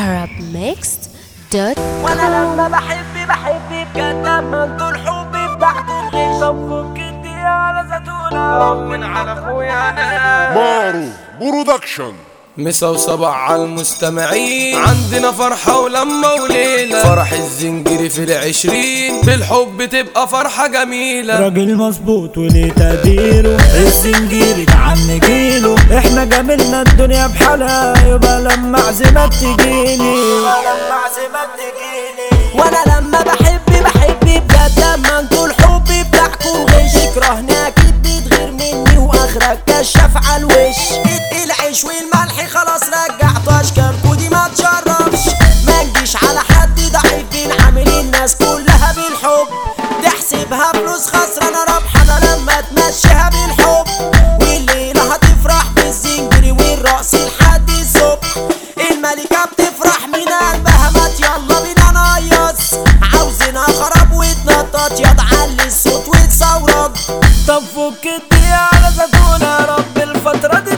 arabmixed.com وانا لما بحب بحب بجد اما انتوا الحب بتاعت الغش طب فك الدنيا على زيتونة من على اخويا انا مارو برودكشن مسا وصباح على المستمعين عندنا فرحة ولما وليلة فرح الزنجري في العشرين بالحب تبقى فرحة جميلة راجل مظبوط وليه تقديره الزنجير تعال نجيله احنا جاملنا الدنيا بحالها يبقى لما عزمك تجيني لما عزمك تجيلي وانا لما بحب بحب بجد اما انتوا الحب بتاعكم غش تكرهني اكيد بتغير مني واخرك كشاف على الوش العيش والملح خلاص رجعت اشكالكوا دي ما تشرفش ما نجيش على حد ضعيف بنعامل الناس كلها بالحب تحسبها فلوس خسرانه ربح انا لما تمشيها بالحب والليله هتفرح بالزنجري والرقص لحد الصبح الملكه بتفرح من قلبها مات يلا بينا نقيص عاوزينها خراب وتنطط يا تعلي الصوت وتصورك طب فك الدنيا على زيتونة يا رب الفترة دي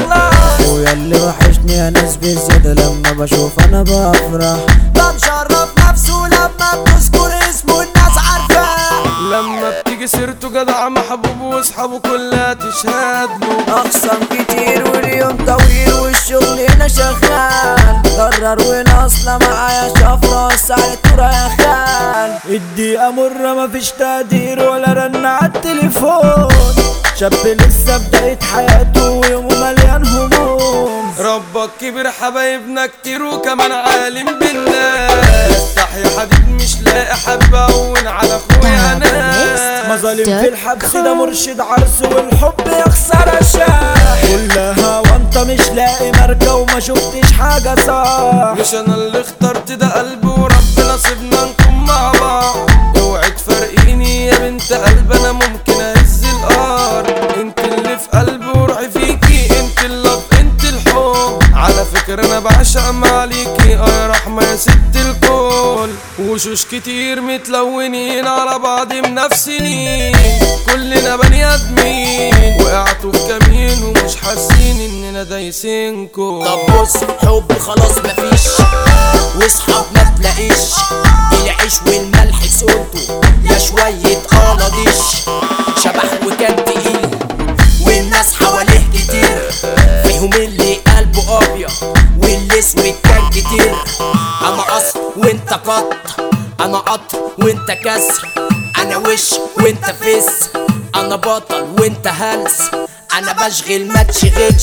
تخلص ويا اللي وحشني يا ناس بزيادة لما بشوف انا بفرح ده مشرف نفسه لما بتذكر اسمه الناس عارفاه لما بتيجي سيرته جدع محبوب واصحابه كلها تشهد له اقسم كتير واليوم طويل والشغل هنا شغال قرر وناصلة معايا شفرة ساعة يا خال الدقيقة مرة مفيش تقدير ولا رن عالتليفون شاب لسه بداية حياته ويومه مليان هموم ربك كبر حبايبنا كتير وكمان عالم بالناس افتح يا حبيب مش لاقي حد اهون على اخويا انا مظالم في الحبس ده مرشد عرس والحب يخسر شاح كلها وانت مش لاقي ماركة وما شفتش حاجة صح مش انا اللي اخترت ده قلبي وربنا سيبنا نكون مع بعض اوعي تفرقيني يا بنت قلب انا ممكن اهز الارض انت اللي في قلبي وروحي فيكي انت اللف انت الحب على فكرة انا بعشق معليكي اه يا رحمة يا ست الكل وشوش كتير متلونين على بعض منافسين كلنا بني ادمين وقعتوا في كمين ومش حاسين اننا دايسينكو طب بص حب خلاص مفيش واصحاب ما تلاقيش العيش والملح سقطوا يا شوية قلاديش شبح وكان تقيل والناس حواليه كتير فيهم اللي قلبه ابيض واللي اسود كان كتير انا قصر وانت قط انا قطر وانت كسر انا وش وانت فس انا بطل وانت هلس انا بشغل ما تشغلش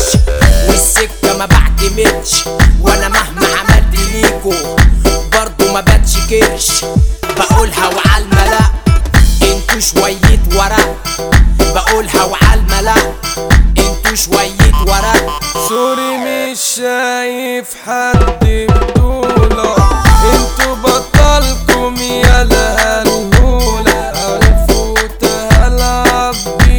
والسكه ما بعتمدش وانا مهما عملت ليكو برضو ما بتشكرش بقولها وعالملا انتوا شويه ورق بقولها وعالملا انتوا شويه ورق سوري مش شايف حد بطولة انتوا بطلكم يا الهلهولة الفوت هلعب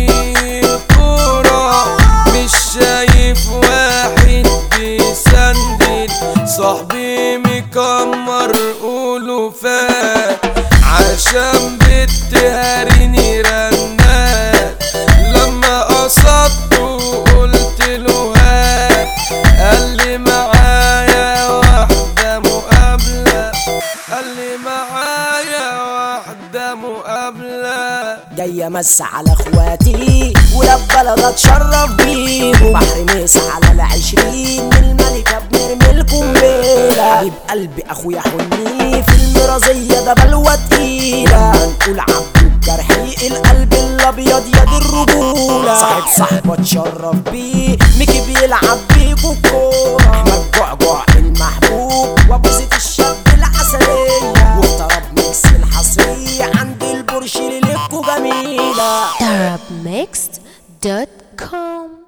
بالكورة مش شايف واحد بيسندل صاحبي مكمر قولوا فات عشان بتهريني رنات لما قصدته قلت له هات قال لي معايا واحدة مقابلة قال لي معايا واحدة مقابلة جاي امس على اخواتي ولاد بلد اتشرف بيهم بحر ميس على العشرين من الملكة بنرمي القنبلة حبيب قلبي اخويا حني في المرازية ده بلوة تقيلة نقول عبد الجرحي القلب الابيض يد الرجولة صاحب صاحبه اتشرف بيه ميكي بيلعب بيكوا الكورة احمد جعجع المحبوب وابو زيد الشاب العسلية واخترب ميكس الحصرية عند البرش ليلتكوا جميلة arabmixed.com